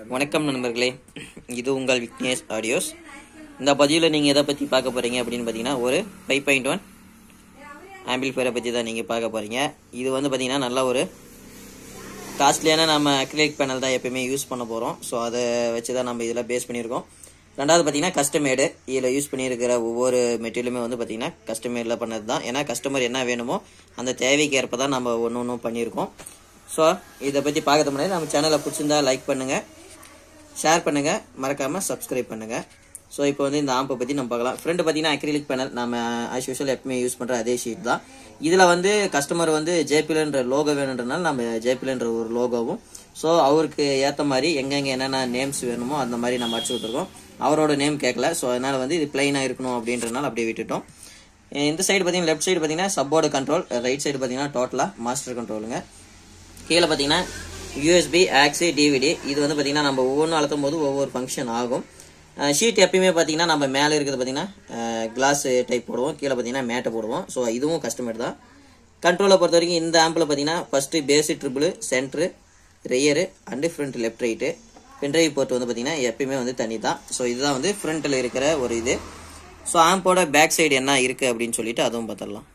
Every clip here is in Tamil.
வணக்கம் நண்பர்களே இது உங்கள் விக்னேஷ் ஆடியோஸ் இந்த பதிவில் நீங்கள் எதை பற்றி பார்க்க போகிறீங்க அப்படின்னு பார்த்தீங்கன்னா ஒரு ஃபைவ் பாயிண்ட் ஒன் ஆம்பிள்ஃபயரை பற்றி தான் நீங்கள் பார்க்க போகிறீங்க இது வந்து பார்த்தீங்கன்னா நல்ல ஒரு காஸ்ட்லியான நம்ம அக்ரிலிக் பேனல் தான் எப்பயுமே யூஸ் பண்ண போகிறோம் ஸோ அதை வச்சு தான் நம்ம இதில் பேஸ் பண்ணியிருக்கோம் ரெண்டாவது பார்த்தீங்கன்னா கஸ்டமேடு இதில் யூஸ் பண்ணியிருக்கிற ஒவ்வொரு மெட்டீரியலுமே வந்து பார்த்தீங்கன்னா கஸ்டமேடில் பண்ணது தான் ஏன்னா கஸ்டமர் என்ன வேணுமோ அந்த தேவைக்கு ஏற்ப தான் நம்ம ஒன்று ஒன்றும் பண்ணியிருக்கோம் ஸோ இதை பற்றி பார்க்கறது முன்னாடி நம்ம சேனலை பிடிச்சிருந்தா லைக் பண்ணுங்கள் ஷேர் பண்ணுங்கள் மறக்காமல் சப்ஸ்கிரைப் பண்ணுங்கள் ஸோ இப்போ வந்து இந்த ஆம்பை பற்றி நம்ம பார்க்கலாம் ஃப்ரெண்டு பார்த்தீங்கன்னா அக்ரிலிக் பேனல் நம்ம ஆஸ் யூஷுவல் எப்பவுமே யூஸ் பண்ணுற அதே ஷீட் தான் இதில் வந்து கஸ்டமர் வந்து ஜேபிலன்ற லோகோ வேணுன்றனால நம்ம ஜேபிலன்ற ஒரு லோகோவும் ஸோ அவருக்கு ஏற்ற மாதிரி எங்கெங்கே என்னென்ன நேம்ஸ் வேணுமோ அந்த மாதிரி நம்ம அடிச்சு விட்டுருக்கோம் அவரோட நேம் கேட்கல ஸோ அதனால் வந்து இது பிளைனாக இருக்கணும் அப்படின்றனால அப்படியே விட்டுட்டோம் இந்த சைடு பார்த்தீங்கன்னா லெஃப்ட் சைடு பார்த்தீங்கன்னா சப்போர்டு கண்ட்ரோல் ரைட் சைடு பார்த்தீங்கன்னா டோட்டலாக மாஸ்டர் கண்ட்ரோலுங்க கீழே பார்த்தீங்கன்னா யூஎஸ்பி ஆக்ஸி டிவிடி இது வந்து பார்த்தீங்கன்னா நம்ம ஒவ்வொன்றும் அழுத்தும் போது ஒவ்வொரு ஃபங்க்ஷன் ஆகும் ஷீட் எப்பயுமே பார்த்தீங்கன்னா நம்ம மேலே இருக்கிறது பார்த்தீங்கன்னா கிளாஸ் டைப் போடுவோம் கீழே பார்த்தீங்கன்னா மேட்டை போடுவோம் ஸோ இதுவும் கஸ்டமர் தான் கண்ட்ரோலை பொறுத்த வரைக்கும் இந்த ஆம்பில் பார்த்தீங்கன்னா first basic triple centre rear and front left right pendrive port வந்து பார்த்தீங்கன்னா எப்பயுமே வந்து தனி தான் ஸோ இதுதான் வந்து ஃப்ரண்ட்டில் இருக்கிற ஒரு இது ஸோ ஆம்போட பேக் சைடு என்ன இருக்குது அப்படின்னு சொல்லிட்டு அதுவும் பார்த்துடலாம்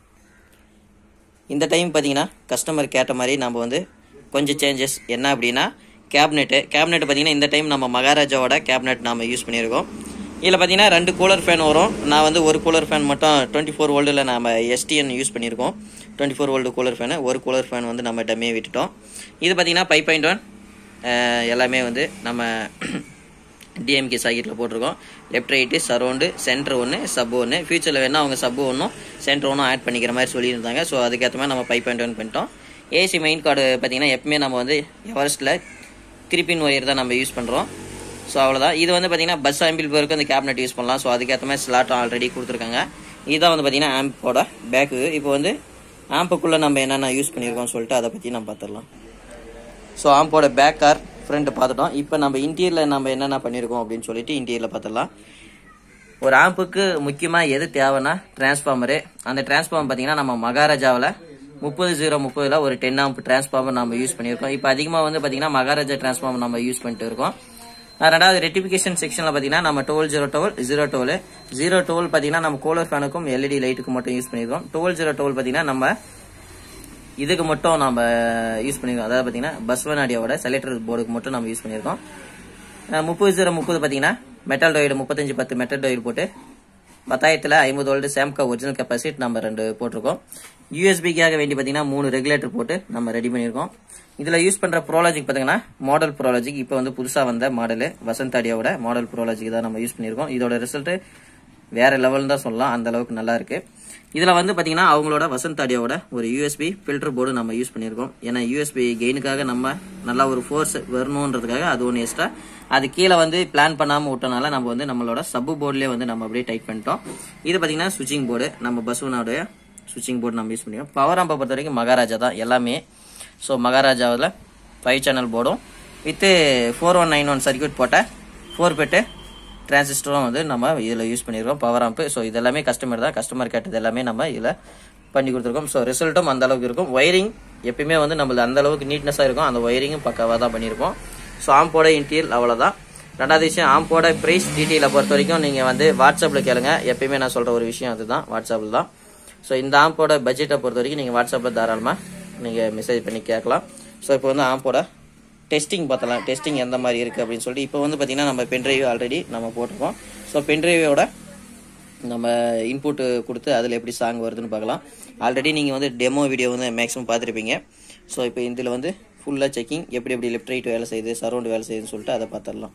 இந்த டைம் பார்த்தீங்கன்னா கஸ்டமர் கேட்ட மாதிரி நம்ம வந்து கொஞ்சம் சேஞ்சஸ் என்ன அப்படின்னா கேபினெட்டு கேபினெட் பார்த்தீங்கன்னா இந்த டைம் நம்ம மகாராஜாவோட கேபினெட் நம்ம யூஸ் பண்ணியிருக்கோம் இதில் பார்த்தீங்கன்னா ரெண்டு கூலர் ஃபேன் வரும் நான் வந்து ஒரு கூலர் ஃபேன் மட்டும் டுவெண்ட்டி ஃபோர் வோல்டில் நம்ம எஸ்டிஎன் யூஸ் பண்ணியிருக்கோம் twenty four volt cooler fan ஒரு கூலர் ஃபேன் வந்து நம்ம டம்மியே விட்டுட்டோம் இது பார்த்தீங்கன்னா ஃபைவ் பாயிண்ட் ஒன் எல்லாமே வந்து நம்ம டிஎம்கே சாக்கெட்டில் போட்டிருக்கோம் லெஃப்ட் ரைட்டு சரௌண்டு சென்டர் ஒன்று சப் ஒன்று ஃபியூச்சரில் வேணால் அவங்க சப் ஒன்றும் சென்டர் ஒன்றும் ஆட் பண்ணிக்கிற மாதிரி சொல்லியிருந்தாங்க ஸோ அதுக்கேற்ற மாதிரி நம்ம ஃபைவ் பாயிண்ட் ஒன் பண்ணிட்டோம் ஏசி மெயின் கார்டு பார்த்தீங்கன்னா எப்பவுமே நம்ம வந்து எவரெஸ்ட்டில் கிரிப்பின் ஒயர் தான் நம்ம யூஸ் பண்ணுறோம் ஸோ அவ்வளோதான் இது வந்து பார்த்தீங்கன்னா பஸ் ஆம்பிள் பேருக்கு அந்த கேபினெட் யூஸ் பண்ணலாம் ஸோ அதுக்கேற்ற மாதிரி ஸ்லாட் ஆல்ரெடி கொடுத்துருக்காங்க இதுதான் வந்து பார்த்தீங்கன்னா ஆம்போட பேக்கு இப்போ வந்து ஆம்புக்குள்ளே நம்ம என்னென்ன யூஸ் பண்ணியிருக்கோம்னு சொல்லிட்டு அதை பற்றி நம்ம பார்த்துடலாம் ஸோ ஆம்போட பேக் கார் ஃப்ரண்ட் பார்த்துட்டோம் இப்போ நம்ம இன்டீரியரில் நம்ம என்னென்ன பண்ணியிருக்கோம் அப்படின்னு சொல்லிட்டு இன்டீரியரில் பார்த்துடலாம் ஒரு ஆம்புக்கு முக்கியமாக எது தேவைன்னா டிரான்ஸ்ஃபார்மரு அந்த டிரான்ஸ்ஃபார்மர் பார்த்தீங்கன்னா நம்ம மகாராஜாவில் முப்பது ஜீரோ முப்பதில் ஒரு டென் ஆம்ப் டிரான்ஸ்ஃபார்மர் நம்ம யூஸ் பண்ணியிருக்கோம் இப்போ அதிகமாக வந்து பார்த்தீங்கன்னா மகாராஜா டிரான்ஸ்ஃபார்மர் நம்ம யூஸ் பண்ணிட்டு இருக்கோம் ரெண்டாவது ரெட்டிஃபிகேஷன் செக்ஷனில் பார்த்தீங்கன்னா நம்ம twelve zero twelve zero twelve zero twelve பார்த்தீங்கன்னா நம்ம கூலர் ஃபேனுக்கும் எல்இடி லைட்டுக்கு மட்டும் யூஸ் பண்ணியிருக்கோம் டுவெல் ஜீரோ டுவெல் பார்த்தீங்கன்னா நம்ம இதுக்கு மட்டும் நம்ம யூஸ் பண்ணியிருக்கோம் அதாவது பார்த்தீங்கன்னா பஸ்வனாடியோட செலக்டர் போர்டுக்கு மட்டும் நம்ம யூஸ் பண்ணியிருக்கோம் முப்பது ஜீரோ முப்பது பார்த்தீங்கன்னா மெட்டல் டொய்டு முப்பத்தஞ்சு பத்து மெட்டல் டொய்டு போட்டு பத்தாயிரத்தில் ஐம்பது வோல்ட் சாம்கா ஒரிஜினல் கெப்பாசிட்டி நம்ம ரெண்டு போட்டிருக்கோம் யூஎஸ்பிக்காக வேண்டி பார்த்தீங்கன்னா மூணு ரெகுலேட்டர் போட்டு நம்ம ரெடி பண்ணியிருக்கோம் இதில் யூஸ் பண்ணுற ப்ரோலாஜிக் பார்த்தீங்கன்னா மாடல் ப்ரோலாஜிக் இப்போ வந்து புதுசாக வந்த மாடலு வசந்தாடியோட மாடல் ப்ரோலாஜிக் தான் நம்ம யூஸ் பண்ணியிருக்கோம் இதோட ரிசல்ட்டு வேற லெவல் தான் சொல்லலாம் அந்த அளவுக்கு நல்லா இருக்கு இதில் வந்து பார்த்தீங்கன்னா அவங்களோட வசந்த் ஆடியோட ஒரு யூஎஸ்பி ஃபில்டர் போர்டு நம்ம யூஸ் பண்ணியிருக்கோம் ஏன்னா யூஎஸ்பி கெயினுக்காக நம்ம நல்லா ஒரு ஃபோர்ஸ் வரணுன்றதுக்காக அது ஒன்று எக்ஸ்ட்ரா அது கீழே வந்து பிளான் பண்ணாமல் விட்டனால நம்ம வந்து நம்மளோட சப்பு போர்ட்லேயே வந்து நம்ம அப்படியே டைட் பண்ணிட்டோம் இது பார்த்தீங்கன்னா சுவிச்சிங் போர்டு நம்ம பஸ்ஸுனோடைய சுவிச்சிங் போர்டு நம்ம யூஸ் பண்ணிக்கிறோம் பவர் ஆம்பை பொறுத்த வரைக்கும் மகாராஜா தான் எல்லாமே ஸோ மகாராஜாவில் ஃபைவ் சேனல் போர்டும் with four one nine one circuit போட்ட ஃபோர் பெட்டு டிரான்சிஸ்டரும் வந்து நம்ம இதில் யூஸ் பண்ணியிருக்கோம் பவர் ஆம்பு ஸோ இதெல்லாமே கஸ்டமர் தான் கஸ்டமர் கேட்டது எல்லாமே நம்ம இதில் பண்ணி கொடுத்துருக்கோம் ஸோ ரிசல்ட்டும் அந்த அளவுக்கு இருக்கும் ஒயரிங் எப்பயுமே வந்து நம்மள அந்த அளவுக்கு நீட்னஸாக இருக்கும் அந்த ஒயரிங்கும் பக்காவாக தான் பண்ணியிருக்கோம் ஸோ ஆம்போட இன்டீரியல் அவ்வளோதான் ரெண்டாவது விஷயம் ஆம்போட ப்ரைஸ் டீட்டெயிலை பொறுத்த வரைக்கும் நீங்கள் வந்து வாட்ஸ்அப்பில் கேளுங்க எப்பயுமே நான் சொல்கிற ஒரு விஷயம் அதுதான் வாட்ஸ்அப்பில் தான் ஸோ இந்த ஆம்போட பட்ஜெட்டை பொறுத்த வரைக்கும் நீங்கள் வாட்ஸ்அப்பில் தாராளமாக நீங்கள் மெசேஜ் பண்ணி கேட்கலாம் ஸோ இப்போ வந்து ஆம்போட டெஸ்டிங் பார்த்தலாம் டெஸ்டிங் எந்த மாதிரி இருக்குது அப்படின்னு சொல்லிட்டு இப்போ வந்து பார்த்தீங்கன்னா நம்ம பென்ட்ரைவ் ஆல்ரெடி நம்ம போட்டிருக்கோம் ஸோ பென்ட்ரைவோட நம்ம இன்புட்டு கொடுத்து அதில் எப்படி சாங் வருதுன்னு பார்க்கலாம் ஆல்ரெடி நீங்கள் வந்து டெமோ வீடியோ வந்து மேக்ஸிமம் பார்த்துருப்பீங்க ஸோ இப்போ இதில் வந்து ஃபுல்லாக செக்கிங் எப்படி எப்படி லெஃப்ட் ரைட் வேலை செய்யுது சரௌண்ட் வேலை செய்யுதுன்னு சொல்லிட்டு அதை பார்த்துடலாம்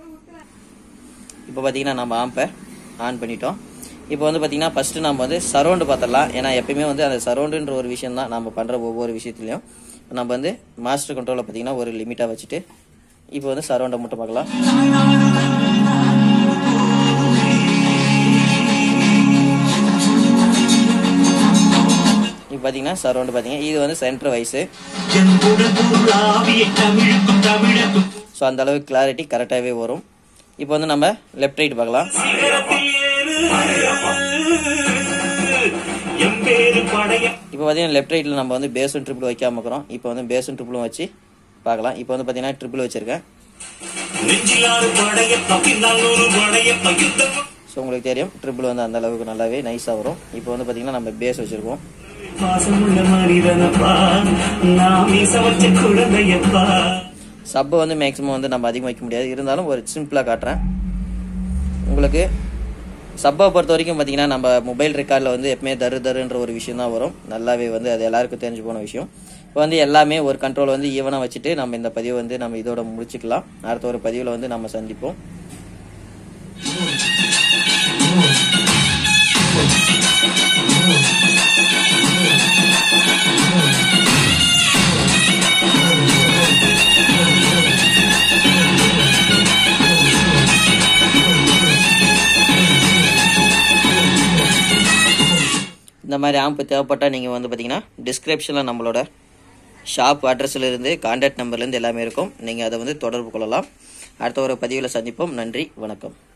இப்போ பார்த்தீங்கன்னா நம்ம ஆம்பை ஆன் பண்ணிட்டோம் இப்போ வந்து பார்த்தீங்கன்னா ஃபஸ்ட்டு நம்ம வந்து சரௌண்டு பார்த்துடலாம் ஏன்னா எப்பயுமே வந்து அந்த சரௌண்டுன்ற ஒரு விஷயம் தான் நம்ம பண்ணுற ஒவ்வொரு விஷயத்துலையும் நம்ம வந்து மாஸ்டர் கண்ட்ரோலில் பார்த்தீங்கன்னா ஒரு லிமிட்டாக வச்சுட்டு இப்போ வந்து சரௌண்டை மட்டும் பார்க்கலாம் இப்போ பார்த்தீங்கன்னா சரௌண்டு பார்த்தீங்கன்னா இது வந்து சென்டர் வைஸு ஸோ அந்த அளவுக்கு கிளாரிட்டி கரெக்டாகவே வரும் இப்போ வந்து நம்ம லெஃப்ட் ரைட் பார்க்கலாம் இப்போ பார்த்தீங்கன்னா லெஃப்ட் ரைட்டில் நம்ம வந்து பேஸும் ட்ரிபிள் வைக்காம இருக்கிறோம் இப்போ வந்து பேஸும் ட்ரிபிளும் வச்சு பார்க்கலாம் இப்போ வந்து பார்த்தீங்கன்னா ட்ரிபிள் வச்சிருக்கேன் நெஞ்சிலாறு படையப்பா பின்னால் ஒரு படையப்பா யுத்தம் ஸோ உங்களுக்கு தெரியும் ட்ரிபிள் வந்து அந்த அளவுக்கு நல்லாவே நைஸாக வரும் இப்போ வந்து பார்த்தீங்கன்னா நம்ம பேஸ் வச்சுருக்கோம் பாசமுள்ள மனிதனப்பா நான் மீச வச்ச குழந்தையப்பா சப்பை வந்து மேக்ஸிமம் வந்து நம்ம அதிகம் வைக்க முடியாது இருந்தாலும் ஒரு சிம்பிளாக காட்டுறேன் உங்களுக்கு சப்பை பொறுத்த வரைக்கும் பார்த்தீங்கன்னா நம்ம மொபைல் ரெக்கார்டில் வந்து எப்பவுமே தரு தருன்ற ஒரு விஷயம் தான் வரும் நல்லாவே வந்து அது எல்லாருக்கும் தெரிஞ்சு போன விஷயம் இப்போ வந்து எல்லாமே ஒரு கண்ட்ரோல் வந்து ஈவனாக வச்சுட்டு நம்ம இந்த பதிவை வந்து நம்ம இதோட முடிச்சுக்கலாம் அடுத்த ஒரு பதிவில் வந்து நம்ம சந்திப்போம் இந்த மாதிரி ஆம்பு தேவைப்பட்டால் நீங்கள் வந்து பார்த்தீங்கன்னா டிஸ்கிரிப்ஷனில் நம்மளோட ஷாப் அட்ரஸ்ல இருந்து கான்டாக்ட் நம்பர்லேருந்து எல்லாமே இருக்கும் நீங்கள் அதை வந்து தொடர்பு கொள்ளலாம் அடுத்த ஒரு பதிவில் சந்திப்போம் நன்றி வணக்கம்